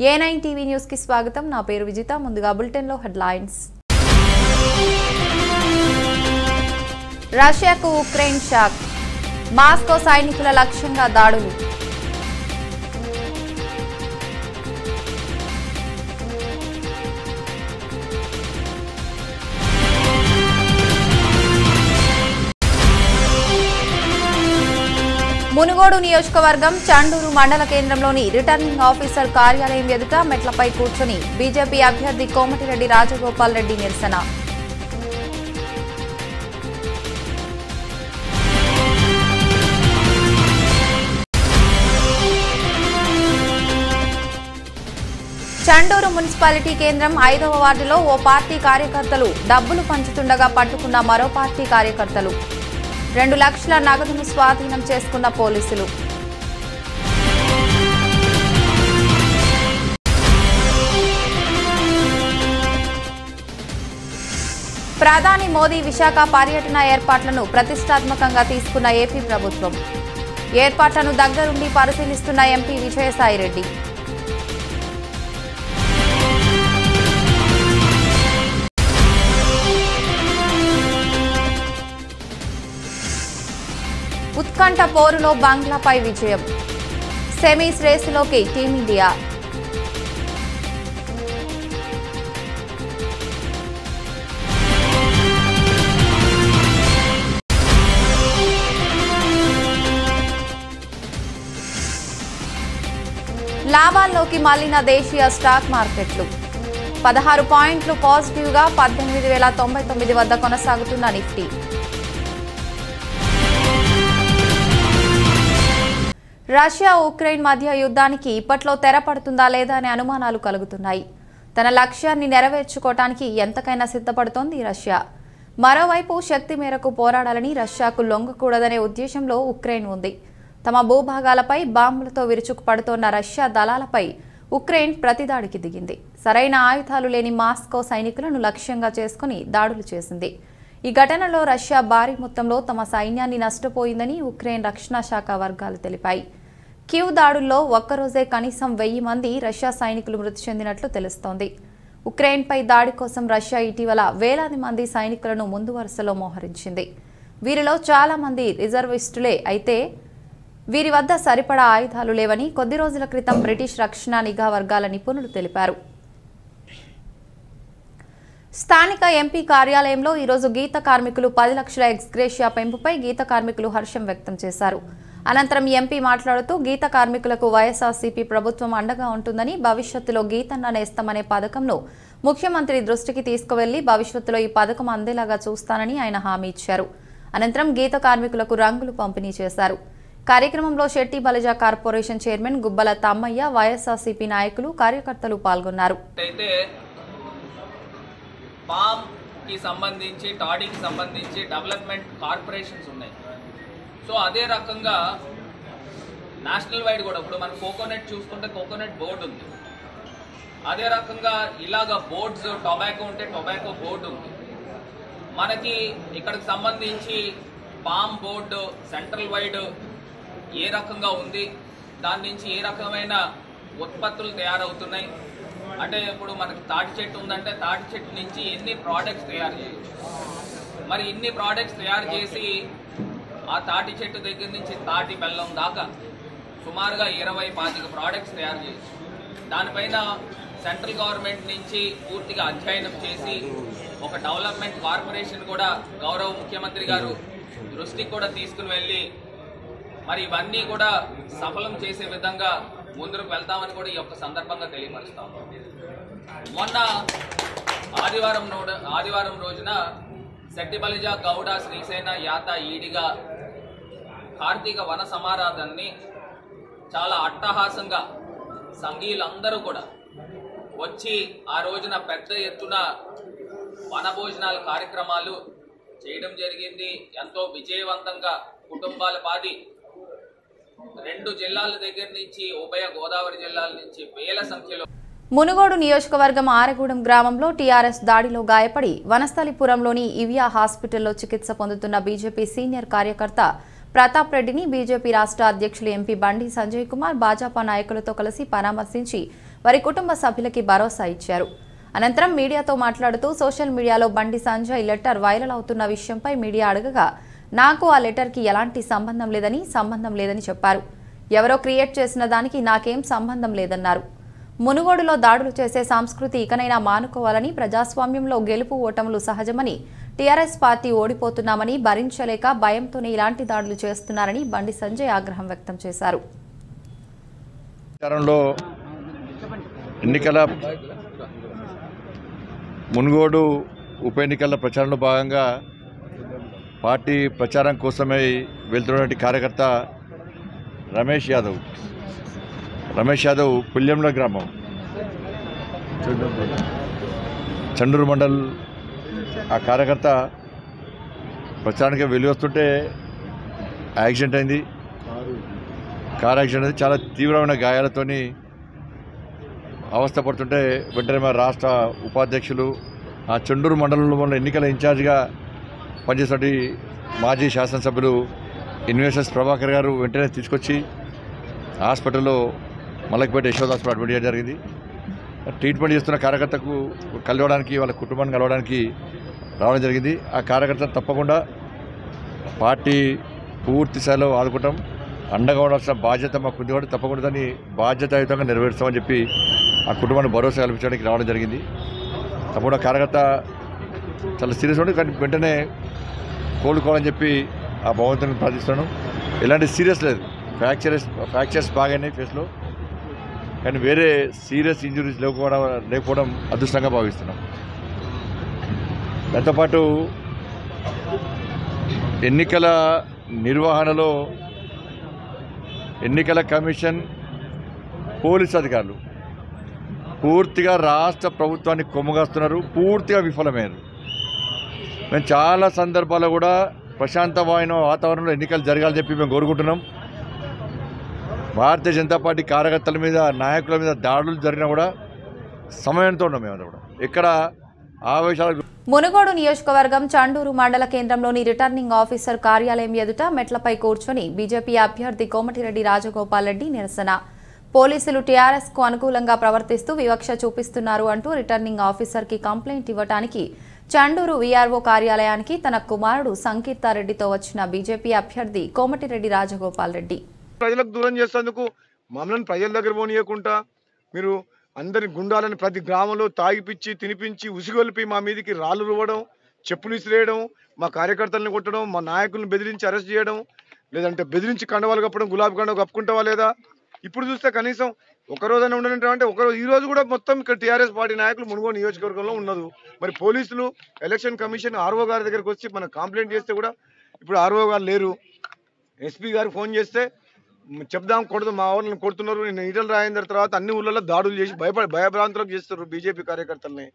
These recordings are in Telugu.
ఏ నైన్ టీవీ న్యూస్ కి స్వాగతం నా పేరు విజిత ముందుగా బులెటిన్ లో హెడ్లైన్స్ రష్యాకు ఉక్రెయిన్ షాక్ మాస్కో సైనికుల లక్ష్యంగా దాడులు మునుగోడు నియోజకవర్గం చండూరు మండల కేంద్రంలోని రిటర్నింగ్ ఆఫీసర్ కార్యాలయం ఎదుట మెట్లపై కూర్చొని బీజేపీ అభ్యర్థి కోమటిరెడ్డి రాజగోపాల్ రెడ్డి నిరసన చండూరు మున్సిపాలిటీ కేంద్రం ఐదవ వార్డులో ఓ పార్టీ కార్యకర్తలు డబ్బులు పంచుతుండగా పట్టుకున్న మరో పార్టీ కార్యకర్తలు రెండు లక్షల నగదును స్వాధీనం చేసుకున్న పోలీసులు ప్రధాని మోదీ విశాఖ పర్యటన ఏర్పాట్లను ప్రతిష్టాత్మకంగా తీసుకున్న ఏపీ ప్రభుత్వం ఏర్పాట్లను దగ్గరుండి పరిశీలిస్తున్న ఎంపీ విజయసాయిరెడ్డి ఉత్కంఠ పోరులో బంగ్లాపై విజయం సెమీస్ రేసులోకి టీమిండియా లాభాల్లోకి మళ్లిన దేశీయ స్టాక్ మార్కెట్లు పదహారు పాయింట్లు పాజిటివ్గా పద్దెనిమిది వేల తొంభై తొమ్మిది వద్ద కొనసాగుతున్న నిఫ్టీ రష్యా ఉక్రెయిన్ మధ్య యుద్ధానికి ఇప్పట్లో తెరపడుతుందా లేదా అనే అనుమానాలు కలుగుతున్నాయి తన లక్ష్యాన్ని నెరవేర్చుకోవటానికి ఎంతకైనా సిద్ధపడుతోంది రష్యా మరోవైపు శక్తి మేరకు పోరాడాలని రష్యాకు లొంగకూడదనే ఉద్దేశంలో ఉక్రెయిన్ ఉంది తమ భూభాగాలపై బాంబులతో విరుచుకుపడుతోన్న రష్యా దళాలపై ఉక్రెయిన్ ప్రతిదాడికి దిగింది సరైన ఆయుధాలు లేని మాస్కో సైనికులను లక్ష్యంగా చేసుకుని దాడులు చేసింది ఈ ఘటనలో రష్యా భారీ మొత్తంలో తమ సైన్యాన్ని నష్టపోయిందని ఉక్రెయిన్ రక్షణ శాఖ వర్గాలు తెలిపాయి క్యూ దాడుల్లో ఒక్కరోజే కనీసం వెయ్యి మంది రష్యా సైనికులు మృతి చెందినట్లు తెలుస్తోంది ఉక్రెయిన్పై దాడి కోసం రష్యా ఇటీవల వేలాది మంది సైనికులను ముందు వరుసలో మోహరించింది వీరిలో చాలా మంది రిజర్విస్టులే అయితే వీరి వద్ద సరిపడా ఆయుధాలు లేవని కొద్ది రోజుల క్రితం బ్రిటిష్ రక్షణ నిఘా వర్గాల నిపుణులు తెలిపారు స్థానిక ఎంపీ కార్యాలయంలో ఈరోజు గీత కార్మికులు పది లక్షల ఎక్స్గ్రేషియా పెంపుపై గీత కార్మికులు హర్షం వ్యక్తం చేశారు అనంతరం ఎంపీ మాట్లాడుతూ గీత కార్మికులకు వైఎస్ఆర్సీపీ ప్రభుత్వం అండగా ఉంటుందని భవిష్యత్తులో గీతన్న నేస్తమనే పథకంను ముఖ్యమంత్రి దృష్టికి తీసుకువెళ్లి భవిష్యత్తులో ఈ పథకం అందేలాగా చూస్తానని ఆయన హామీ ఇచ్చారు అనంతరం గీత కార్మికులకు రంగులు పంపిణీ చేశారు కార్యక్రమంలో Shetty Balija corporation chairman Gubbala Tammayya YSRCP నాయకులు కార్యకర్తలు పాల్గొన్నారు అయితే పామ్ కి సంబంధించి టాడీకి సంబంధించి డెవలప్మెంట్ కార్పొరేషన్స్ ఉన్నాయి సో అదే రకంగా నేషనల్ వైడ్ కూడా ఇప్పుడు మన కోకోనట్ చూసుకుంటే కోకోనట్ బోర్డు ఉంది అదే రకంగా ఇలాగ బోర్డ్స్ టొబాకో ఉంటే టొబాకో బోర్డు ఉంది మనకి ఇక్కడికి సంబంధించి పామ్ బోర్డు సెంట్రల్ వైడ్ ఏ రకంగా ఉంది దాని నుంచి ఏ రకమైన ఉత్పత్తులు తయారవుతున్నాయి అంటే ఇప్పుడు మనకి తాటి చెట్టు ఉందంటే తాటి చెట్టు నుంచి ఎన్ని ప్రోడక్ట్స్ తయారు చేయొచ్చు మరి ఇన్ని ప్రోడక్ట్స్ తయారు చేసి ఆ తాటి చెట్టు దగ్గర నుంచి తాటి బెల్లం దాకా సుమారుగా ఇరవై పాతిక ప్రోడక్ట్స్ తయారు చేయొచ్చు దానిపైన సెంట్రల్ గవర్నమెంట్ నుంచి పూర్తిగా అధ్యయనం చేసి ఒక డెవలప్మెంట్ కార్పొరేషన్ కూడా గౌరవ ముఖ్యమంత్రి గారు దృష్టికి కూడా తీసుకుని వెళ్ళి మరి ఇవన్నీ కూడా సఫలం చేసే విధంగా ముందుకు వెళ్తామని కూడా ఈ యొక్క సందర్భంగా తెలియపరుస్తాం మొన్న ఆదివారం నోడ ఆదివారం రోజున శెట్టిబలిజ గౌడ శ్రీసేన యాత ఈడిగా కార్తీక వన సమారాధనని చాలా అట్టహాసంగా సంఘీయులందరూ కూడా వచ్చి ఆ రోజున పెద్ద ఎత్తున వనభోజనాల కార్యక్రమాలు చేయడం జరిగింది ఎంతో విజయవంతంగా కుటుంబాల పాది రెండు జిల్లాల దగ్గర నుంచి ఉభయ గోదావరి జిల్లాల నుంచి వేల సంఖ్యలో మునుగోడు నియోజకవర్గం ఆరగూడెం గ్రామంలో టీఆర్ఎస్ దాడిలో గాయపడి వనస్థలిపురంలోని ఇవియా హాస్పిటల్లో చికిత్స పొందుతున్న బీజేపీ సీనియర్ కార్యకర్త ప్రతాప్ రెడ్డిని బీజేపీ రాష్ట్ర అధ్యక్షులు ఎంపీ బండి సంజయ్ కుమార్ భాజపా నాయకులతో కలిసి పరామర్శించి వారి కుటుంబ సభ్యులకి భరోసా ఇచ్చారు అనంతరం మీడియాతో మాట్లాడుతూ సోషల్ మీడియాలో బండి సంజయ్ లెటర్ వైరల్ అవుతున్న విషయంపై మీడియా అడగగా నాకు ఆ లెటర్కి ఎలాంటి సంబంధం లేదని సంబంధం లేదని చెప్పారు ఎవరో క్రియేట్ చేసిన దానికి నాకేం సంబంధం లేదన్నారు మునుగోడులో దాడులు చేసే సంస్కృతి ఇకనైనా మానుకోవాలని ప్రజాస్వామ్యంలో గెలుపు ఓటములు సహజమని టీఆర్ఎస్ పార్టీ ఓడిపోతున్నామని భరించలేక భయంతోనే ఇలాంటి దాడులు చేస్తున్నారని బండి సంజయ్ ఆగ్రహం వ్యక్తం చేశారు ప్రచారంలో ఎన్నికల మునుగోడు ఉప ఎన్నికల ప్రచారంలో భాగంగా పార్టీ ప్రచారం కోసమై వెళ్తున్నటువంటి కార్యకర్త రమేష్ యాదవ్ రమేష్ యాదవ్ పుల్యంల గ్రామం చండూరు మండల్ ఆ కార్యకర్త ప్రచారానికి వెళ్ళి వస్తుంటే యాక్సిడెంట్ అయింది కార్ యాక్సిడెంట్ అయితే చాలా తీవ్రమైన గాయాలతోని అవస్థపడుతుంటే వెంటనే మా రాష్ట్ర ఉపాధ్యక్షులు ఆ చెండూరు మండలంలో ఉన్న ఎన్నికల ఇన్ఛార్జిగా పనిచేసినటువంటి మాజీ శాసనసభ్యులు ఇన్వెస్టర్స్ ప్రభాకర్ గారు వెంటనే తీసుకొచ్చి హాస్పిటల్లో మల్లకిపేట యశోద హాస్పిటల్ అడ్మిట్ చేయడం జరిగింది ట్రీట్మెంట్ చేస్తున్న కార్యకర్తకు కలవడానికి వాళ్ళ కుటుంబాన్ని కలవడానికి రావడం జరిగింది ఆ కార్యకర్త తప్పకుండా పార్టీ పూర్తి స్థాయిలో ఆదుకుంటాం అండగా ఉండాల్సిన బాధ్యత మాకు ఉంది కాబట్టి తప్పకుండా దాన్ని బాధ్యతాయుతంగా నెరవేరుస్తామని చెప్పి ఆ కుటుంబాన్ని భరోసా కల్పించడానికి రావడం జరిగింది తప్పకుండా కార్యకర్త చాలా సీరియస్ ఉండి కానీ వెంటనే కోలుకోవాలని చెప్పి ఆ భగవంతుని ప్రార్థిస్తున్నాను ఎలాంటి సీరియస్ లేదు ఫ్రాక్చర్స్ ఫ్రాక్చర్స్ బాగాయినాయి ఫేస్లో కానీ వేరే సీరియస్ ఇంజురీస్ లేకపోవడం లేకపోవడం అదృష్టంగా భావిస్తున్నాం దాంతోపాటు ఎన్నికల నిర్వహణలో ఎన్నికల కమిషన్ పోలీస్ అధికారులు పూర్తిగా రాష్ట్ర ప్రభుత్వాన్ని కొమ్మగాస్తున్నారు పూర్తిగా విఫలమయ్యారు మేము చాలా సందర్భాల్లో కూడా ప్రశాంతమైన వాతావరణంలో ఎన్నికలు జరగాలని చెప్పి మేము కోరుకుంటున్నాం భారతీయ జనతా పార్టీ కార్యకర్తల మీద నాయకుల మీద దాడులు జరిగినా కూడా సమయంతో ఉన్నాం మేమంతా కూడా ఎక్కడ ఆవేశాలకు మునుగోడు నియోజకవర్గం చండూరు మండల కేంద్రంలోని రిటర్నింగ్ ఆఫీసర్ కార్యాలయం ఎదుట మెట్లపై కూర్చొని బీజేపీ అభ్యర్థి కోమటిరెడ్డి రాజగోపాల్ రెడ్డి నిరసన పోలీసులు టీఆర్ఎస్ కు అనుకూలంగా ప్రవర్తిస్తూ వివక్ష చూపిస్తున్నారు అంటూ రిటర్నింగ్ ఆఫీసర్ కి కంప్లైంట్ ఇవ్వడానికి చండూరు వీఆర్ఓ కార్యాలయానికి తన కుమారుడు సంకీర్తారెడ్డితో వచ్చిన బీజేపీ అభ్యర్థి కోమటిరెడ్డి రాజగోపాల్ రెడ్డి ప్రజలకు దూరం చేసేందుకు మమ్మల్ని ప్రజల దగ్గర పోనీయకుండా మీరు అందరి గుండాలని ప్రతి గ్రామంలో తాగిపిచ్చి తినిపించి ఉసిగొలిపి మా మీదకి రాళ్ళు రువ్వడం చెప్పులు ఇసిరేయడం మా కార్యకర్తలను కొట్టడం మా నాయకులను బెదిరించి అరెస్ట్ చేయడం లేదంటే బెదిరించి కండవాలు కప్పడం గులాబీ కండ కప్పుకుంటావా లేదా ఇప్పుడు చూస్తే కనీసం ఒక రోజైనా ఉండనంటే అంటే ఒక రోజు ఈ రోజు కూడా మొత్తం ఇక్కడ టీఆర్ఎస్ పార్టీ నాయకులు మునుగోడు నియోజకవర్గంలో ఉన్నది మరి పోలీసులు ఎలక్షన్ కమిషన్ ఆర్ఓ గారి దగ్గరికి వచ్చి మనం కంప్లైంట్ చేస్తే కూడా ఇప్పుడు ఆర్ఓ గారు లేరు ఎస్పీ గారు ఫోన్ చేస్తే మ్, చెప్దాం కొడదు మా వాళ్ళని కొడుతున్నారు నేను ఈటలు రాయిన తర్వాత అన్ని ఊళ్ళలో దాడులు చేసి భయపడి భయభ్రాంతులకు చేస్తారు బీజేపీ కార్యకర్తల్ని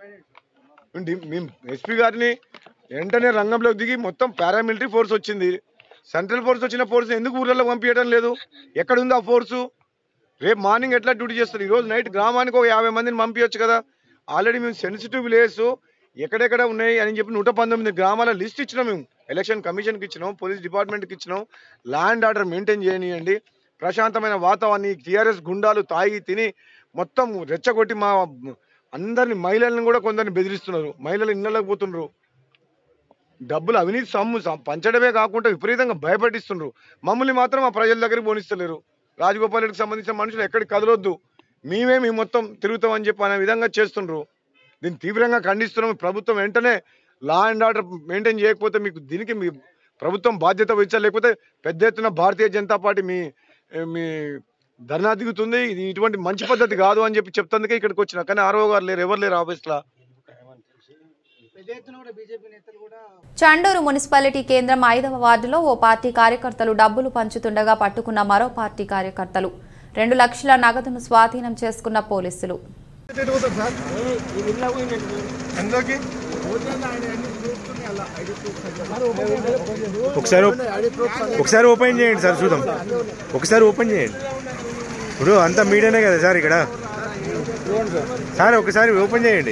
మేము డి- మేము ఎస్పీ గారిని వెంటనే రంగంలోకి దిగి మొత్తం పారామిలిటరీ ఫోర్స్ వచ్చింది సెంట్రల్ ఫోర్స్ వచ్చిన ఫోర్స్ ఎందుకు ఊళ్ళలో పంపించడం లేదు ఎక్కడ ఉంది ఆ ఫోర్సు రేపు మార్నింగ్ ఎట్లా డ్యూటీ చేస్తారు ఈ రోజు నైట్ గ్రామానికి ఒక యాభై మందిని పంపించచ్చు కదా ఆల్రెడీ మేము సెన్సిటివ్ విలేజ్ ఎక్కడెక్కడ ఉన్నాయి అని చెప్పి నూట పంతొమ్మిది గ్రామాల లిస్ట్ ఇచ్చినాం మేము ఎలక్షన్ కమిషన్కి ఇచ్చినాం పోలీస్ డిపార్ట్మెంట్కి ఇచ్చినాం ల్యాండ్ ఆర్డర్ మెయింటైన్ చేయనియండి ప్రశాంతమైన వాతావరణం టీఆర్ఎస్ గుండాలు తాగి తిని మొత్తం రెచ్చగొట్టి మా అందరిని మహిళలను కూడా కొందరిని బెదిరిస్తున్నారు మహిళలు ఇళ్ళకి పోతున్నారు డబ్బులు అవినీతి సొమ్ము సం- పంచడమే కాకుండా విపరీతంగా భయపడిస్తున్నారు మమ్మల్ని మాత్రం ఆ ప్రజల దగ్గరికి పోనిస్తలేరు రాజగోపాల్ రెడ్డికి సంబంధించిన మనుషులు ఎక్కడికి కదలొద్దు మేమే మేము మొత్తం తిరుగుతామని చెప్పి అనే విధంగా చేస్తుండ్రు దీన్ని తీవ్రంగా ఖండిస్తున్నాం ప్రభుత్వం వెంటనే లా అండ్ ఆర్డర్ మెయింటైన్ చేయకపోతే మీకు దీనికి మీ ప్రభుత్వం బాధ్యత వహించాలి లేకపోతే పెద్ద ఎత్తున భారతీయ జనతా పార్టీ మీ మీ ధర్నా దిగుతుంది ఇది ఇటువంటి మంచి పద్ధతి కాదు అని చెప్పి చెప్తందుకే ఇక్కడికి వచ్చిన కానీ ఆర్ఓ గారు లేరు ఎవరు లేరు ఆఫీస్లో చండూరు మున్సిపాలిటీ కేంద్రం ఐదవ వార్డులో ఓ పార్టీ కార్యకర్తలు డబ్బులు పంచుతుండగా పట్టుకున్న మరో పార్టీ కార్యకర్తలు రెండు లక్షల నగదును స్వాధీనం చేసుకున్న పోలీసులు ఎందులోకి ఒకసారి ఓ- ఒకసారి ఓపెన్ చేయండి సార్ చూద్దాం ఒకసారి ఓపెన్ చేయండి ఇప్పుడు అంతా మీడియానే కదా సార్ ఇక్కడ సార్ ఒకసారి ఓపెన్ చేయండి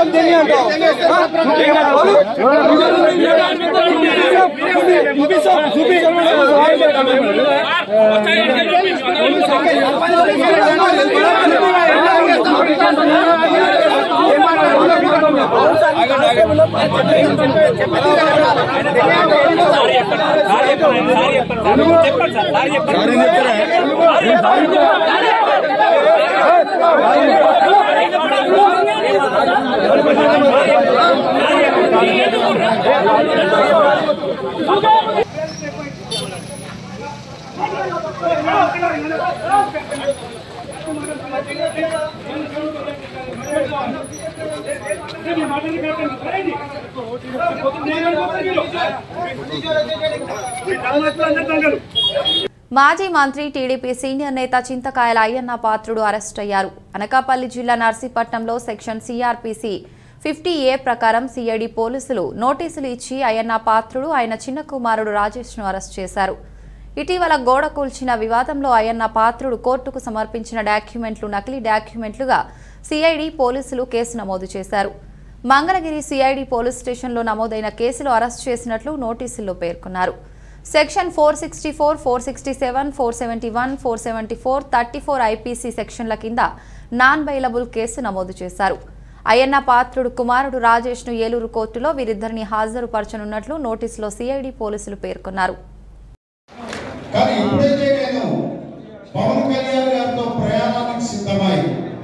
మాజీ మంత్రి టీడీపీ సీనియర్ నేత చింతకాయల అయ్యన్న పాత్రుడు అరెస్ట్ అయ్యారు అనకాపల్లి జిల్లా నర్సీపట్నంలో సెక్షన్ సిఆర్పిసి ఫిఫ్టీ ఏ ప్రకారం సిఐడి పోలీసులు నోటీసులు ఇచ్చి అయ్యన్న పాత్రుడు ఆయన చిన్న కుమారుడు రాజేష్ను అరెస్ట్ చేశారు ఇటీవల గోడ కూల్చిన వివాదంలో అయ్యన్న పాత్రుడు కోర్టుకు సమర్పించిన డాక్యుమెంట్లు నకిలీ డాక్యుమెంట్లుగా సిఐడి పోలీసులు కేసు నమోదు చేశారు మంగళగిరి సిఐడి పోలీస్ స్టేషన్లో నమోదైన కేసులో అరెస్ట్ చేసినట్లు నోటీసుల్లో పేర్కొన్నారు section four sixty four four sixty seven four seventy one four seventy four thirty four IPC సెక్షన్ల కింద నాన్ బైలబుల్ కేసు నమోదు చేశారు అయ్యన్న పాత్రుడు కుమారుడు రాజేష్ను ఏలూరు కోర్టులో వీరిద్దరిని హాజరుపరచనున్నట్లు నోటీసులో సిఐడి పోలీసులు పేర్కొన్నారు కానీ ఎప్పుడైతే నేను పవన్ కళ్యాణ్ గారితో ప్రయాణానికి సిద్ధమై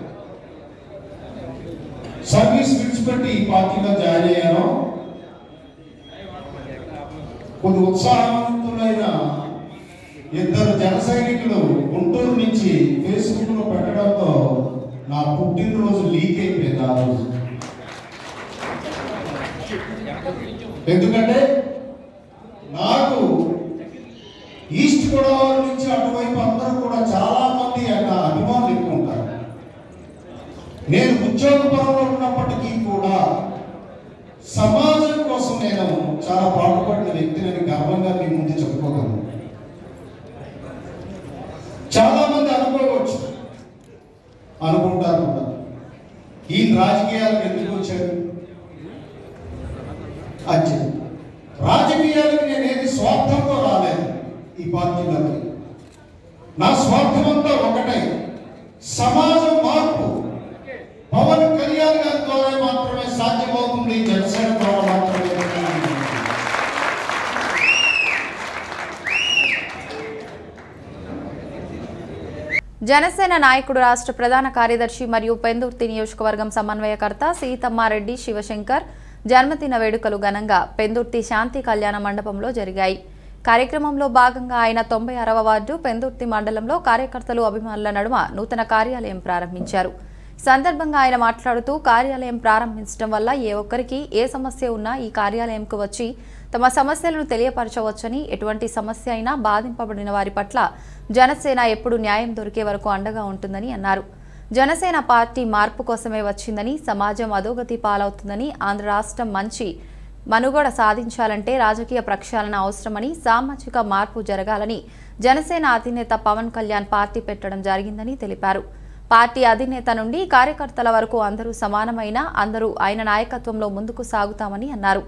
సర్వీస్ విడిచిపెట్టి ఈ పార్టీలో జాయిన్ అయ్యాను కొద్ది ఉత్సాహవంతులైన ఇద్దరు జన సైనికులు గుంటూరు నుంచి ఫేస్బుక్ లో పెట్టడంతో నా పుట్టినరోజు లీక్ అయిపోయింది ఆ రోజు ఎందుకంటే నాకు ఈస్ట్ గోదావరి నుంచి అటువైపు అందరూ కూడా చాలా మంది అక్కడ అభిమానులు ఎక్కువ ఉంటారు నేను ఉద్యోగ పరంలో ఉన్నప్పటికీ కూడా సమాజం కోసం నేను చాలా పాటుపడిన వ్యక్తిని గర్వంగా మీ ముందు చెప్పుకోగలను చాలా మంది అనుకోవచ్చు అనుకుంటారు కూడా ఈ రాజకీయాలకు ఎందుకు వచ్చాడు అది రాజకీయాలకు నేనేది స్వార్థంతో రాలేదు ఈ పార్టీలోకి నా స్వార్థం అంతా ఒకటే సమాజం మార్పు పవన్ కళ్యాణ్ గారి ద్వారా మాత్రమే సాధ్యమవుతుంది జనసేన ద్వారా మాత్రమే జనసేన నాయకుడు రాష్ట్ర ప్రధాన కార్యదర్శి మరియు పెందుర్తి నియోజకవర్గం సమన్వయకర్త సీతమ్మారెడ్డి శివశంకర్ జన్మదిన వేడుకలు ఘనంగా పెందుర్తి శాంతి కళ్యాణ మండపంలో జరిగాయి కార్యక్రమంలో భాగంగా ఆయన తొంభై ఆరవ వార్డు పెందుర్తి మండలంలో కార్యకర్తలు అభిమానుల నడుమ నూతన కార్యాలయం ప్రారంభించారు ఈ సందర్భంగా ఆయన మాట్లాడుతూ కార్యాలయం ప్రారంభించడం వల్ల ఏ ఒక్కరికి ఏ సమస్య ఉన్నా ఈ కార్యాలయంకు వచ్చి తమ సమస్యలను తెలియపరచవచ్చని ఎటువంటి సమస్య అయినా బాధింపబడిన వారి పట్ల జనసేన ఎప్పుడు న్యాయం దొరికే వరకు అండగా ఉంటుందని అన్నారు జనసేన పార్టీ మార్పు కోసమే వచ్చిందని సమాజం అధోగతి పాలవుతుందని ఆంధ్ర రాష్ట్రం మంచి మనుగడ సాధించాలంటే రాజకీయ ప్రక్షాళన అవసరమని సామాజిక మార్పు జరగాలని జనసేన అధినేత పవన్ కళ్యాణ్ పార్టీ పెట్టడం జరిగిందని తెలిపారు పార్టీ అధినేత నుండి కార్యకర్తల వరకు అందరూ సమానమైన అందరూ ఆయన నాయకత్వంలో ముందుకు సాగుతామని అన్నారు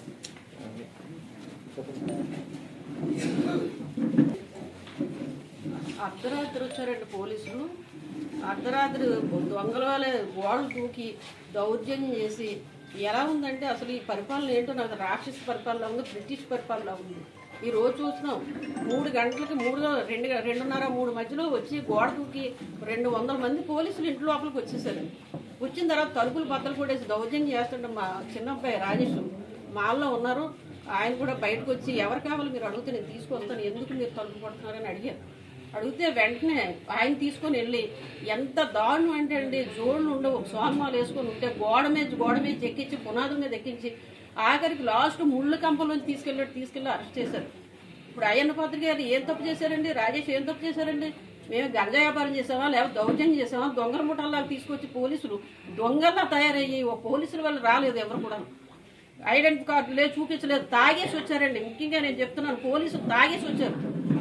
అర్ధరాత్రి వచ్చారండి పోలీసులు అర్ధరాత్రి దొంగల వాళ్ళే గోడలు దూకి దౌర్జన్యం చేసి ఎలా ఉందంటే అసలు ఈ పరిపాలన ఏంటో నాకు రాక్షస పరిపాలన ఉంది బ్రిటిష్ పరిపాలన ఉంది ఈ రోజు చూస్తున్నాం మూడు గంటలకి మూడు రెండు రెండున్నర మూడు మధ్యలో వచ్చి గోడ దూకి రెండు వందల మంది పోలీసులు ఇంటి లోపలికి వచ్చేసారు వచ్చిన తర్వాత తలుపులు బద్దలు కొట్టేసి దౌర్జన్యం చేస్తుంటే మా చిన్న అబ్బాయి రాజేష్ మాల్లో ఉన్నారు ఆయన కూడా బయటకు వచ్చి ఎవరు కావాలి మీరు అడిగితే నేను తీసుకొస్తాను ఎందుకు మీరు తలుపు కొడుతున్నారని అడిగారు అడిగితే వెంటనే ఆయన తీసుకొని వెళ్ళి ఎంత దారుణం అంటే అండి జోళ్ళు ఉండవు సోన్మాలు వేసుకొని ఉంటే గోడ మీద గోడ మీద ఎక్కించి పునాది మీద ఎక్కించి ఆఖరికి లాస్ట్ ముళ్ళ కంపలోంచి తీసుకెళ్ళి తీసుకెళ్ళి అరెస్ట్ చేశారు ఇప్పుడు అయ్యన్న పాత్ర గారు ఏం తప్పు చేశారండి రాజేష్ ఏం తప్పు చేశారండి మేము గంజా వ్యాపారం చేసామా లేకపోతే దౌర్జన్యం చేసామా దొంగల ముఠాల్లా తీసుకొచ్చి పోలీసులు దొంగల్లా తయారయ్యి ఓ పోలీసుల వల్ల రాలేదు ఎవరు కూడా ఐడెంటిటీ కార్డు లేదు చూపించలేదు తాగేసి వచ్చారండి ముఖ్యంగా నేను చెప్తున్నాను పోలీసులు తాగేసి వచ్చారు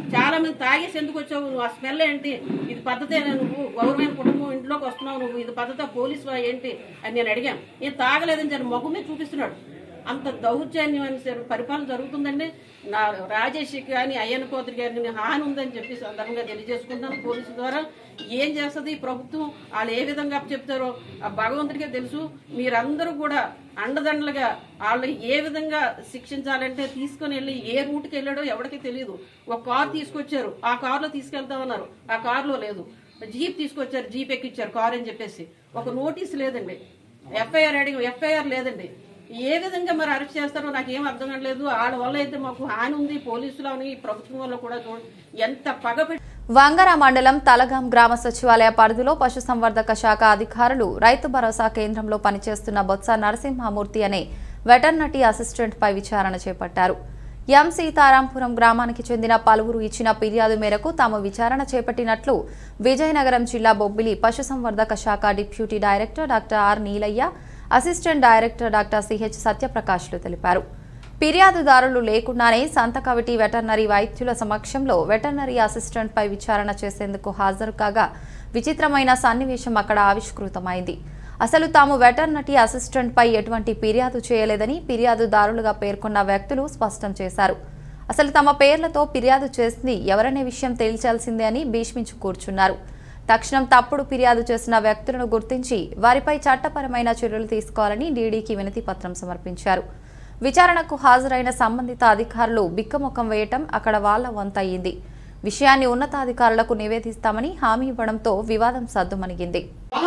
చాలా మంది తాగేసి ఎందుకు వచ్చావు నువ్వు ఆ స్మెల్ ఏంటి ఇది పద్ధతేనా నువ్వు గవర్నమెంట్ కుటుంబం ఇంట్లోకి వస్తున్నావు నువ్వు ఇది పద్ధత పోలీసు ఏంటి అని నేను అడిగాను నేను తాగలేదని చెప్పి మొగ్గు మీద చూపిస్తున్నాడు అంత దౌర్జన్యమైన సరే పరిపాలన జరుగుతుందండి నా రాజేష్ కానీ అయ్యన్న కోతరి గారిని హాని ఉందని చెప్పి సందర్భంగా తెలియజేసుకుంటాను పోలీసు ద్వారా ఏం చేస్తుంది ఈ ప్రభుత్వం వాళ్ళు ఏ విధంగా చెప్తారో ఆ భగవంతుడికే తెలుసు మీరందరూ కూడా అండదండలుగా వాళ్ళు ఏ విధంగా శిక్షించాలంటే తీసుకొని వెళ్ళి ఏ రూట్కి వెళ్ళాడో ఎవరికి తెలియదు ఒక కార్ తీసుకొచ్చారు ఆ కార్లో తీసుకెళ్తామన్నారు ఆ కార్లో లేదు జీప్ తీసుకొచ్చారు జీప్ ఎక్కిచ్చారు కార్ అని చెప్పేసి ఒక నోటీస్ లేదండి ఎఫ్ఐఆర్ అడిగి ఎఫ్ఐఆర్ లేదండి ఏ విధంగా మరి అరెస్ట్ చేస్తారో నాకు ఏం అర్థం కావట్లేదు వాళ్ళ వల్ల అయితే మాకు హాని ఉంది పోలీసులు అని ప్రభుత్వం వల్ల కూడా చూడండి ఎంత పగ పెట్టి వంగర మండలం తలగాం గ్రామ సచివాలయ పరిధిలో పశుసంవర్ధక శాఖ అధికారులు రైతు భరోసా కేంద్రంలో పనిచేస్తున్న బొత్స నరసింహమూర్తి అనే వెటర్నరీ అసిస్టెంట్ పై విచారణ చేపట్టారు ఎం సీతారాంపురం గ్రామానికి చెందిన పలువురు ఇచ్చిన ఫిర్యాదు మేరకు తాము విచారణ చేపట్టినట్లు విజయనగరం జిల్లా బొబ్బిలి పశుసంవర్ధక శాఖ deputy director doctor R Neelayya assistant director doctor CH సత్యప్రకాష్లు తెలిపారు ఫిర్యాదుదారులు లేకుండానే సంతకవిటి వెటర్నరీ వైద్యుల సమక్షంలో వెటర్నరీ అసిస్టెంట్ పై విచారణ చేసేందుకు హాజరు కాగా విచిత్రమైన సన్నివేశం అక్కడ ఆవిష్కృతమైంది అసలు తాము వెటర్నరీ అసిస్టెంట్ పై ఎటువంటి ఫిర్యాదు చేయలేదని ఫిర్యాదుదారులుగా పేర్కొన్న వ్యక్తులు స్పష్టం చేశారు అసలు తమ పేర్లతో ఫిర్యాదు చేసింది ఎవరనే విషయం తేల్చాల్సిందే అని భీష్మించు కూర్చున్నారు తక్షణం తప్పుడు ఫిర్యాదు చేసిన వ్యక్తులను గుర్తించి వారిపై చట్టపరమైన చర్యలు తీసుకోవాలని డీడీకి వినతి పత్రం సమర్పించారు విచారణకు హాజరైన సంబంధిత అధికారులు బిక్కముఖం వేయటం అక్కడ వాళ్ల వంతయ్యింది విషయాన్ని ఉన్నతాధికారులకు నివేదిస్తామని హామీ ఇవ్వడంతో వివాదం సద్దుమణిగింది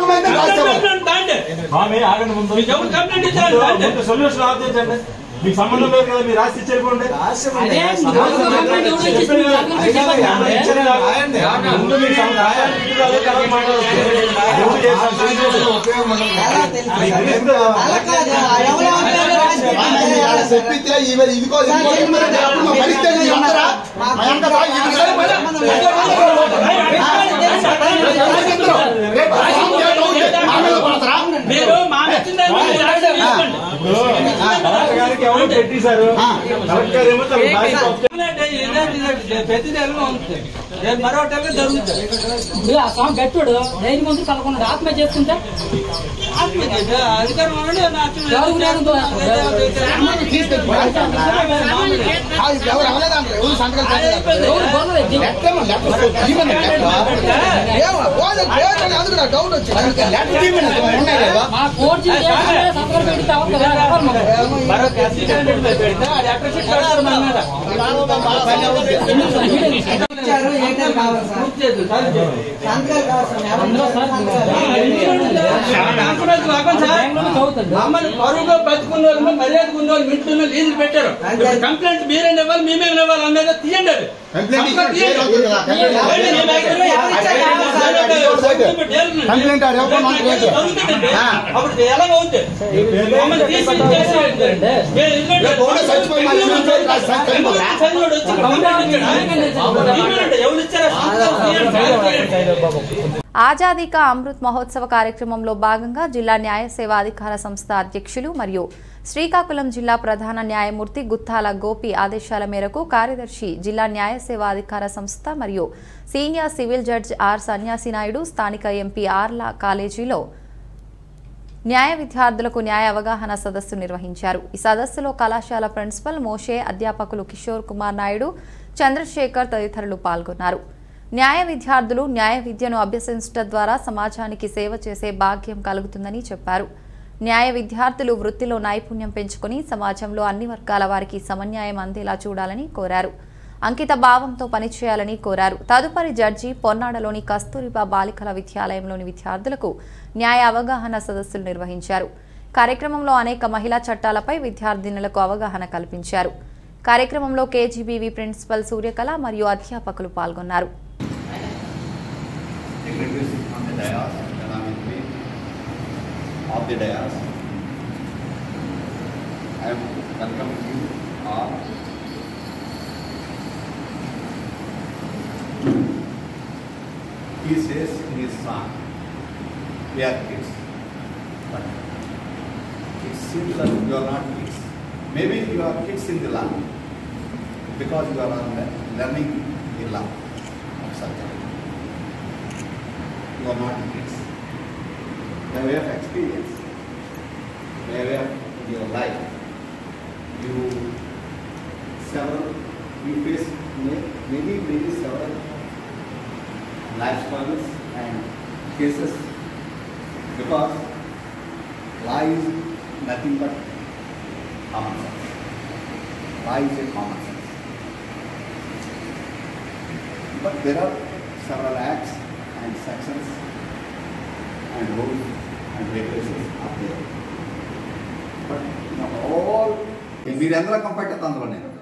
ఆమె ఆగండి ముందు ముందు సొల్యూషన్ ఆలోచించండి మీకు సంబంధం లేదు కదా మీరు రాసి ఇచ్చేరుకోండి ముందు మీకు సంబంధం- రాయాలి, ఇటు అదే తర్వాత మాట్లాడొచ్చు. ఎవరు చేశారు? మీకు తెలుసు కదా? చెప్పితే ఇవి ఇదిగో ఇదిగో ఇమ్మని అప్పుడు మా పరిస్థితి ఏంటి? అందరా? మా అందరా? ఇది సరే మరి. రేపు రాజకీయం చేయడం అవుతే మా మీద పడతారా? మీరు మా నచ్చింది ఇప్పుడు కలెక్టర్ గారికి ఎవరు పెట్టేశారు కలెక్టర్ గారు ఏమో తన భార్య పంప- ప్రతి నెలలో ఉంటుంది రేపు మరో నెల జరుగుతుంది ఇప్పుడు ఆ స్వామి గట్టుడు రైతు ముందు పదకొండు ఆత్మ చేసుకుంటే అధికారం ఉండండి, నా అచ్చుడు ఆ, ఇప్పుడు ఎవరు అవ్వలేదా అంటారు? ఎవరు సంతకాలు పెట్టలేదు. ఎవరు గొడవలేదు. లెక్కమా, లెక్క తీయమని లెక్క. ఏమో, పోదు, పోదు అని అందుకు నాకు డౌట్ వచ్చింది. అందుకే లెక్క తీయమని ఉన్నాయి కదా. మా కోర్టు చేయాలంటే సంతకం పెడితే అవ్వదు కదా, ఎవరు మాకు? మరో అసిస్టెంట్ పెడితే అది అక్కడ షిఫ్ట్ చేస్తారు మన మీద. పూర్తి చేయదు, సార్ చేయండి. కాన్ఫరెన్స్ కాకుండా సార్, మమ్మల్ని పరువుగా బతుకున్న వాళ్ళు మర్యాద ఉన్న వాళ్ళు వింటున్న లీజులు పెట్టారు ఇప్పుడు కంప్లైంట్ మీరేం ఇవ్వాలి మేమే ఇవ్వాలి అందరూ తీయండి అది కంప్లైంట్ ఇచ్చారు, కంప్లైంట్ తీయండి. పేరు అవుతుంది కదా, కంప్లైంట్ ఏంటి, మీ దగ్గర ఎవరు ఇచ్చారు? కంప్లైంట్ ఆడ ఎవరు నాకు లేదు. చదువుతుందండి. ఆ. అప్పుడు ఎలాగవుతుంది మమ్మల్ని తీసి చేసేయండి. మీరు ఇల్లు రేపు ఒకటే చచ్చిపోయి మళ్ళీ ఇల్లు చేసి రాసి చనిపోతా. చదివాడు వచ్చి కంప్లైంట్ ఇచ్చాడు. మీరేంటి? ఎవరు ఇచ్చారా సంతకాలు తీయండి, సంతకాలు తీయండి. ఆజాదీ కా అమృత్ మహోత్సవ కార్యక్రమంలో భాగంగా జిల్లా న్యాయ సేవా అధికార సంస్థ అధ్యక్షులు మరియు శ్రీకాకుళం జిల్లా ప్రధాన న్యాయమూర్తి గుత్తాల గోపి ఆదేశాల మేరకు కార్యదర్శి జిల్లా న్యాయ సేవా అధికార సంస్థ మరియు సీనియర్ సివిల్ జడ్జ్ ఆర్ సన్యాసి నాయుడు స్థానిక ఎంపీ ఆర్లా కాలేజీలో న్యాయ విద్యార్థులకు న్యాయ అవగాహన సదస్సు నిర్వహించారు ఈ సదస్సులో కళాశాల ప్రిన్సిపల్ మోషే అధ్యాపకులు కిషోర్ కుమార్ నాయుడు చంద్రశేఖర్ తదితరులు పాల్గొన్నారు న్యాయ విద్యార్థులు న్యాయ విద్యను అభ్యసించడం ద్వారా సమాజానికి సేవ చేసే భాగ్యం కలుగుతుందని చెప్పారు న్యాయ విద్యార్థులు వృత్తిలో నైపుణ్యం పెంచుకొని సమాజంలో అన్ని వర్గాల వారికి సమన్యాయం అందేలా చూడాలని కోరారు అంకిత భావంతో పనిచేయాలని కోరారు తదుపరి జడ్జి పొన్నాడలోని కస్తూరిబా బాలికల విద్యాలయంలోని విద్యార్థులకు న్యాయ అవగాహన సదస్సులు నిర్వహించారు కార్యక్రమంలో అనేక మహిళా చట్టాలపై విద్యార్థినులకు అవగాహన కల్పించారు కార్యక్రమంలో కేజీబీవీ ప్రిన్సిపల్ సూర్యకళ మరియు అధ్యాపకులు పాల్గొన్నారు dignitaries on the dais, and I'm in between of the dais. I am welcoming you all. He says in his song, we are kids. But it seems that you are not kids. Maybe you are kids in the land because you are on the learning ఇలా ఒకసారి you are not kids the way of experience the way of your life you several we face ma- many many several life struggles and cases because law is nothing but common sense. Law is a common sense. But there are several acts and sections and rules and regulations are there. But you know, all మీరు ఎందులో కంఫర్ట్ అయితే అందులో నేను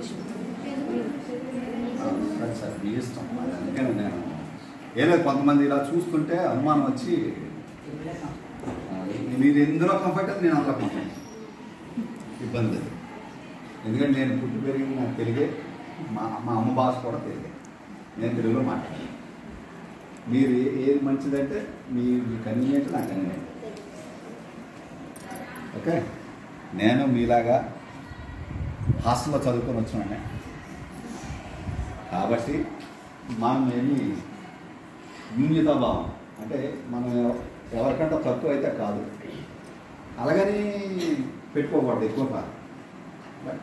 సరే సార్ మీ ఇష్టం అది అందుకని నేను ఏం లేదు కొంతమంది ఇలా చూస్తుంటే అనుమానం వచ్చి ఆ, మీరు ఎందులో కంఫర్ట్ అయితే నేను అందులో కంఫర్ట్ ఇబ్బంది లేదు ఎందుకంటే నేను పుట్టి పెరిగింది నాకు తెలుగే మా మా అమ్మ భాష కూడా తెలుగే నేను తెలుగులో మాట్లాడాను మీరు ఏ- ఏది మంచిదంటే మీ మీ కన్వీనియంట్ నాకు కన్వీనియంట్ ఓకే నేను మీలాగా హాస్టల్లో చదువుకొని వచ్చినానే కాబట్టి మనం ఏమి న్యూన్యత భావం అంటే మనం ఎవ- ఎవరికంటే తక్కువ అయితే కాదు అలాగని పెట్టుకోకూడదు ఎక్కువ కాదు బట్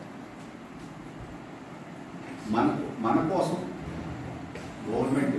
మన మన కోసం గవర్నమెంట్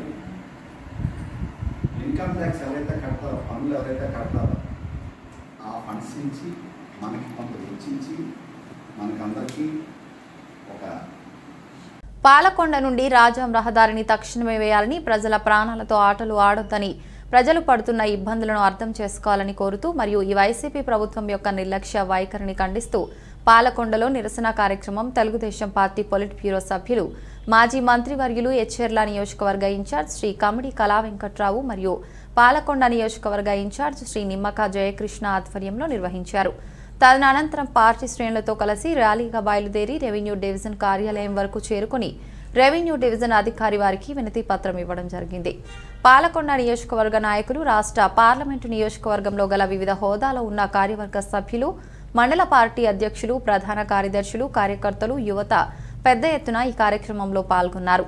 ఇన్కమ్ ట్యాక్స్ ఎవరైతే కడతారో పనులు ఎవరైతే కడతారో ఆ ఫండ్స్ నుంచి మనకి కొంత వెచ్చించి మనకందరికీ ఒక పాలకొండ నుండి రాజాం రహదారిని తక్షణమే వేయాలని ప్రజల ప్రాణాలతో ఆటలు ఆడొద్దని ప్రజలు పడుతున్న ఇబ్బందులను అర్థం చేసుకోవాలని కోరుతూ మరియు ఈ వైసీపీ ప్రభుత్వం యొక్క నిర్లక్ష్య వైఖరిని ఖండిస్తూ పాలకొండలో నిరసన కార్యక్రమం తెలుగుదేశం పార్టీ పొలిట్ బ్యూరో సభ్యులు మాజీ మంత్రివర్యులు ఎచ్చెర్ల నియోజకవర్గ ఇన్ఛార్జ్ శ్రీ కమిడి కళా వెంకట్రావు మరియు పాలకొండ నియోజకవర్గ ఇన్ఛార్జ్ శ్రీ నిమ్మక జయకృష్ణ ఆధ్వర్యంలో నిర్వహించారు తదనంతరం పార్టీ శ్రేణులతో కలిసి ర్యాలీగా బయలుదేరి రెవెన్యూ డివిజన్ కార్యాలయం వరకు చేరుకుని రెవెన్యూ డివిజన్ అధికారి వారికి వినతి పత్రం ఇవ్వడం జరిగింది పాలకొండ నియోజకవర్గ నాయకులు రాష్ట్ర పార్లమెంటు నియోజకవర్గంలో గల వివిధ హోదాలో ఉన్న కార్యవర్గ సభ్యులు మండల పార్టీ అధ్యక్షులు ప్రధాన కార్యదర్శులు కార్యకర్తలు యువత పెద్ద ఎత్తున ఈ కార్యక్రమంలో పాల్గొన్నారు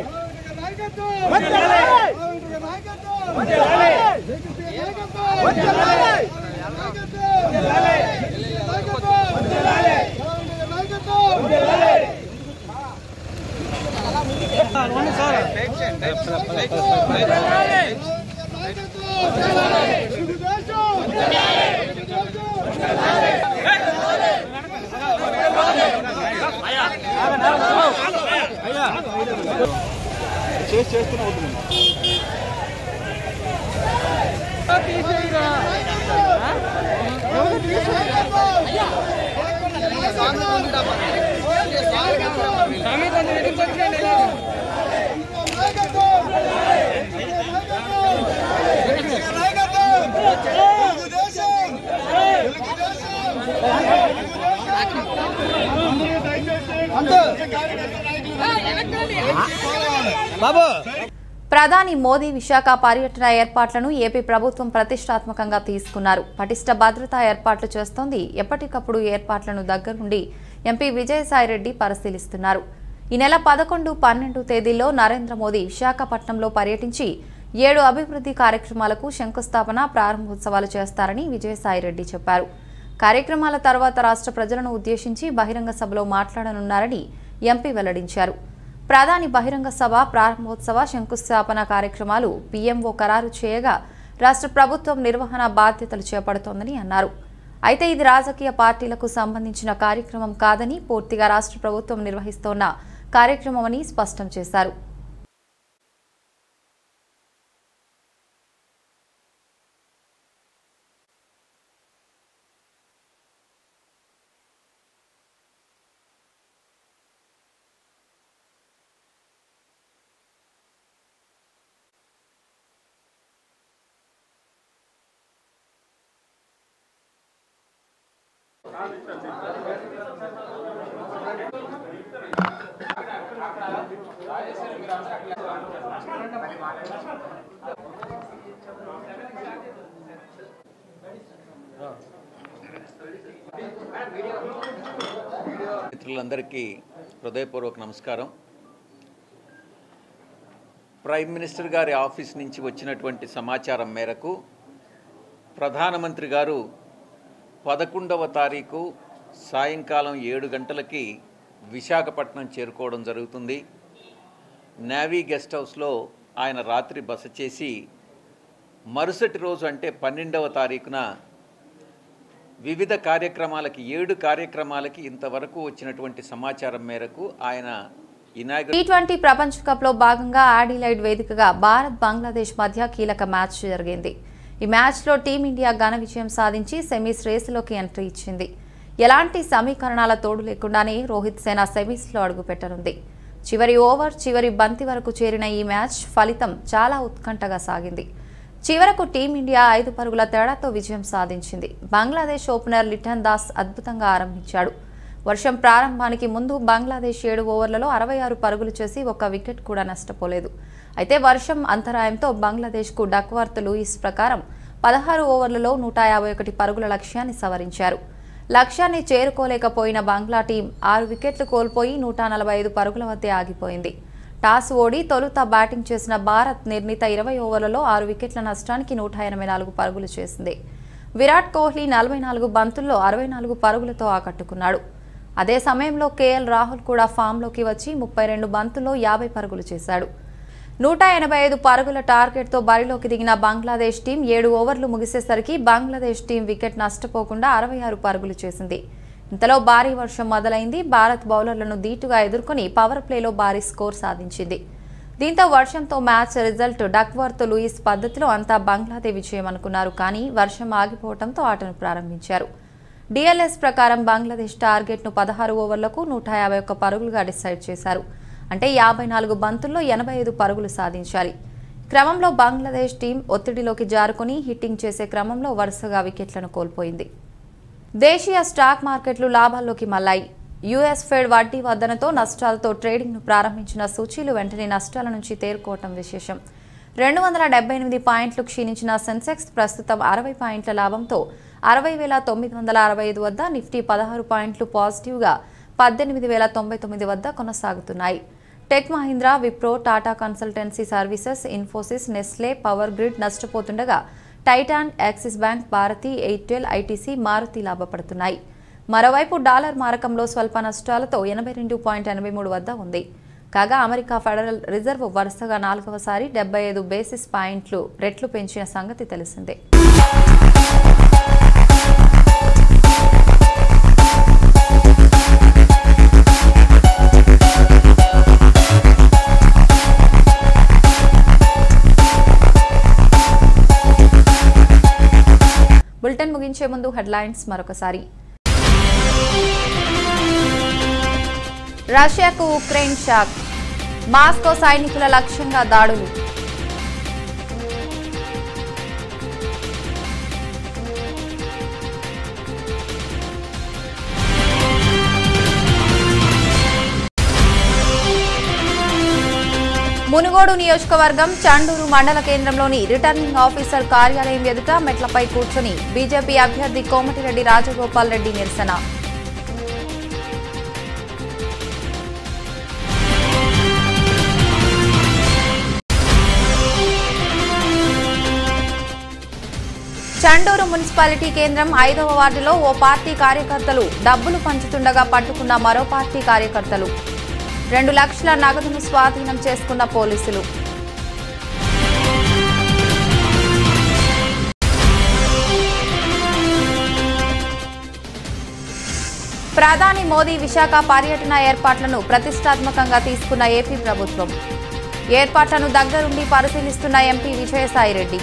ప్రధాని మోదీ విశాఖ పర్యటన ఏర్పాట్లను ఏపీ ప్రభుత్వం ప్రతిష్టాత్మకంగా తీసుకున్నారు పటిష్ట భద్రతా ఏర్పాట్లు చేస్తోంది ఎప్పటికప్పుడు ఏర్పాట్లను దగ్గరుండి ఎంపీ విజయసాయిరెడ్డి పరిశీలిస్తున్నారు ఈ నెల పదకొండు పన్నెండు తేదీల్లో నరేంద్ర మోదీ విశాఖపట్నంలో పర్యటించి ఏడు అభివృద్ధి కార్యక్రమాలకు శంకుస్థాపన ప్రారంభోత్సవాలు చేస్తారని విజయసాయిరెడ్డి చెప్పారు కార్యక్రమాల తర్వాత రాష్ట్ర ప్రజలను ఉద్దేశించి బహిరంగ సభలో మాట్లాడనున్నారని ఎంపీ వెల్లడించారు ప్రధాని బహిరంగ సభ ప్రారంభోత్సవ శంకుస్థాపన కార్యక్రమాలు పీఎంఓ ఖరారు చేయగా రాష్ట్ర ప్రభుత్వం నిర్వహణ బాధ్యతలు చేపడుతోందని అన్నారు అయితే ఇది రాజకీయ పార్టీలకు సంబంధించిన కార్యక్రమం కాదని పూర్తిగా రాష్ట్ర ప్రభుత్వం నిర్వహిస్తోన్న కార్యక్రమమని స్పష్టం చేశారు మిత్రులందరికీ హృదయపూర్వక నమస్కారం ప్రైమ్ మినిస్టర్ గారి ఆఫీస్ నుంచి వచ్చినటువంటి సమాచారం మేరకు ప్రధానమంత్రి గారు పదకొండవ తారీఖు సాయంకాలం ఏడు గంటలకి విశాఖపట్నం చేరుకోవడం జరుగుతుంది నేవీ గెస్ట్ హౌస్లో ఆయన రాత్రి బస చేసి మరుసటి రోజు అంటే పన్నెండవ తారీఖున వివిధ కార్యక్రమాలకి ఏడు కార్యక్రమాలకి ఇంతవరకు వచ్చినటువంటి సమాచారం మేరకు ఆయన ఇనాగ టీ ట్వంటీ ప్రపంచ కప్లో భాగంగా ఆడిలైడ్ వేదికగా భారత్ బంగ్లాదేశ్ మధ్య కీలక మ్యాచ్ జరిగింది ఈ మ్యాచ్లో టీమిండియా ఘన విజయం సాధించి సెమీస్ రేసులోకి ఎంట్రీ ఇచ్చింది ఎలాంటి సమీకరణాల తోడు లేకుండానే రోహిత్ సేన సెమీస్లో అడుగుపెట్టనుంది చివరి ఓవర్ చివరి బంతి వరకు చేరిన ఈ మ్యాచ్ ఫలితం చాలా ఉత్కంఠగా సాగింది చివరకు టీమిండియా ఐదు పరుగుల తేడాతో విజయం సాధించింది బంగ్లాదేశ్ ఓపెనర్ లిటన్ దాస్ అద్భుతంగా ఆరంభించాడు వర్షం ప్రారంభానికి ముందు బంగ్లాదేశ్ ఏడు ఓవర్లలో అరవై ఆరు పరుగులు చేసి ఒక్క వికెట్ కూడా నష్టపోలేదు అయితే వర్షం అంతరాయంతో బంగ్లాదేశ్కు డక్వర్త్ లూయిస్ ప్రకారం పదహారు ఓవర్లలో నూట యాభై ఒకటి పరుగుల లక్ష్యాన్ని సవరించారు లక్ష్యాన్ని చేరుకోలేకపోయిన బంగ్లా టీం ఆరు వికెట్లు కోల్పోయి నూట నలభై ఐదు పరుగుల వద్దే ఆగిపోయింది టాస్ ఓడి తొలుత బ్యాటింగ్ చేసిన భారత్ నిర్ణీత ఇరవై ఓవర్లలో ఆరు వికెట్ల నష్టానికి నూట ఎనభై నాలుగు పరుగులు చేసింది విరాట్ కోహ్లీ నలభై నాలుగు బంతుల్లో అరవై నాలుగు పరుగులతో ఆకట్టుకున్నాడు అదే సమయంలో కేఎల్ రాహుల్ కూడా ఫామ్లోకి వచ్చి ముప్పై రెండు బంతుల్లో యాభై పరుగులు చేశాడు నూట ఎనభై ఐదు పరుగుల టార్గెట్తో బరిలోకి దిగిన బంగ్లాదేశ్ టీం ఏడు ఓవర్లు ముగిసేసరికి బంగ్లాదేశ్ టీం వికెట్ నష్టపోకుండా అరవై ఆరు పరుగులు చేసింది ఇంతలో భారీ వర్షం మొదలైంది భారత్ బౌలర్లను ధీటుగా ఎదుర్కొని పవర్ ప్లేలో భారీ స్కోర్ సాధించింది దీంతో వర్షంతో మ్యాచ్ రిజల్ట్ డక్వర్త్ లూయిస్ పద్ధతిలో అంతా బంగ్లాదే విజయం అనుకున్నారు కానీ వర్షం ఆగిపోవడంతో ఆటను ప్రారంభించారు డిఎల్ఎస్ ప్రకారం బంగ్లాదేశ్ టార్గెట్ను పదహారు ఓవర్లకు నూట యాభై ఒక్క పరుగులుగా డిసైడ్ చేశారు అంటే యాభై నాలుగు బంతుల్లో ఎనభై ఐదు పరుగులు సాధించాలి క్రమంలో బంగ్లాదేశ్ టీం ఒత్తిడిలోకి జారుకుని హిట్టింగ్ చేసే క్రమంలో వరుసగా వికెట్లను కోల్పోయింది దేశీయ స్టాక్ మార్కెట్లు లాభాల్లోకి మళ్లాయి యుఎస్ ఫెడ్ వడ్డీ వద్దనతో నష్టాలతో ట్రేడింగ్ను ప్రారంభించిన సూచీలు వెంటనే నష్టాల నుంచి తేరుకోవటం విశేషం రెండు వందల డెబ్బై ఎనిమిది పాయింట్లు క్షీణించిన సెన్సెక్స్ ప్రస్తుతం అరవై పాయింట్ల లాభంతో అరవై వేల తొమ్మిది వందల అరవై ఐదు వద్ద నిఫ్టీ పదహారు పాయింట్లు పాజిటివ్గా పద్దెనిమిది వేల తొంభై తొమ్మిది వద్ద కొనసాగుతున్నాయి tech Mahindra Wipro Tata consultancy services Infosys Nestle power grid నష్టపోతుండగా Titan Axis bank Bharti Airtel ITC Maruti లాభపడుతున్నాయి మరోవైపు డాలర్ మారకంలో స్వల్ప నష్టాలతో ఎనభై రెండు పాయింట్ ఎనభై మూడు వద్ద ఉంది కాగా అమెరికా ఫెడరల్ రిజర్వ్ వరుసగా నాలుగవసారి డెబ్బై ఐదు బేసిస్ పాయింట్లు రెట్లు పెంచిన సంగతి తెలిసిందే బులెటిన్ ముగించే ముందు హెడ్లైన్స్ మరొకసారి రష్యాకు ఉక్రెయిన్ షాక్ మాస్కో సైనికుల లక్ష్యంగా దాడులు మునుగోడు నియోజకవర్గం చండూరు మండల కేంద్రంలోని రిటర్నింగ్ ఆఫీసర్ కార్యాలయం ఎదుట మెట్లపై కూర్చొని బీజేపీ అభ్యర్థి కోమటిరెడ్డి రాజగోపాల్ రెడ్డి నిరసన చండూరు మున్సిపాలిటీ కేంద్రం ఐదవ వార్డులో ఓ పార్టీ కార్యకర్తలు డబ్బులు పంచుతుండగా పట్టుకున్న మరో పార్టీ కార్యకర్తలు రెండు లక్షల నగదును స్వాధీనం చేసుకున్న పోలీసులు ప్రధాని మోదీ విశాఖ పర్యటన ఏర్పాట్లను ప్రతిష్టాత్మకంగా తీసుకున్న ఏపీ ప్రభుత్వం ఏర్పాట్లను దగ్గరుండి పరిశీలిస్తున్న ఎంపీ విజయసాయిరెడ్డి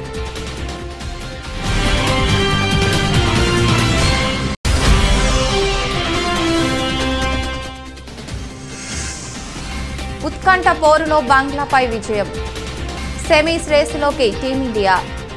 ఉత్కంఠ పోరులో బంగ్లాపై విజయం సెమీస్ రేసులోకి టీమిండియా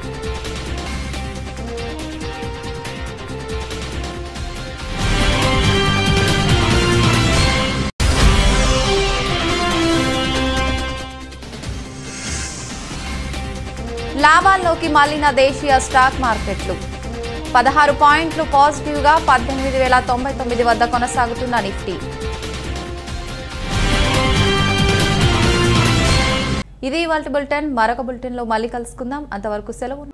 లాభాల్లోకి మళ్లిన దేశీయ స్టాక్ మార్కెట్లు పదహారు పాయింట్లు పాజిటివ్గా పద్దెనిమిది వేల తొంభై తొమ్మిది వద్ద కొనసాగుతున్న నిఫ్టీ ఇది ఇవాళ బులెటిన్ మరొక బులెటిన్లో మళ్ళీ కలుసుకుందాం అంతవరకు సెలవు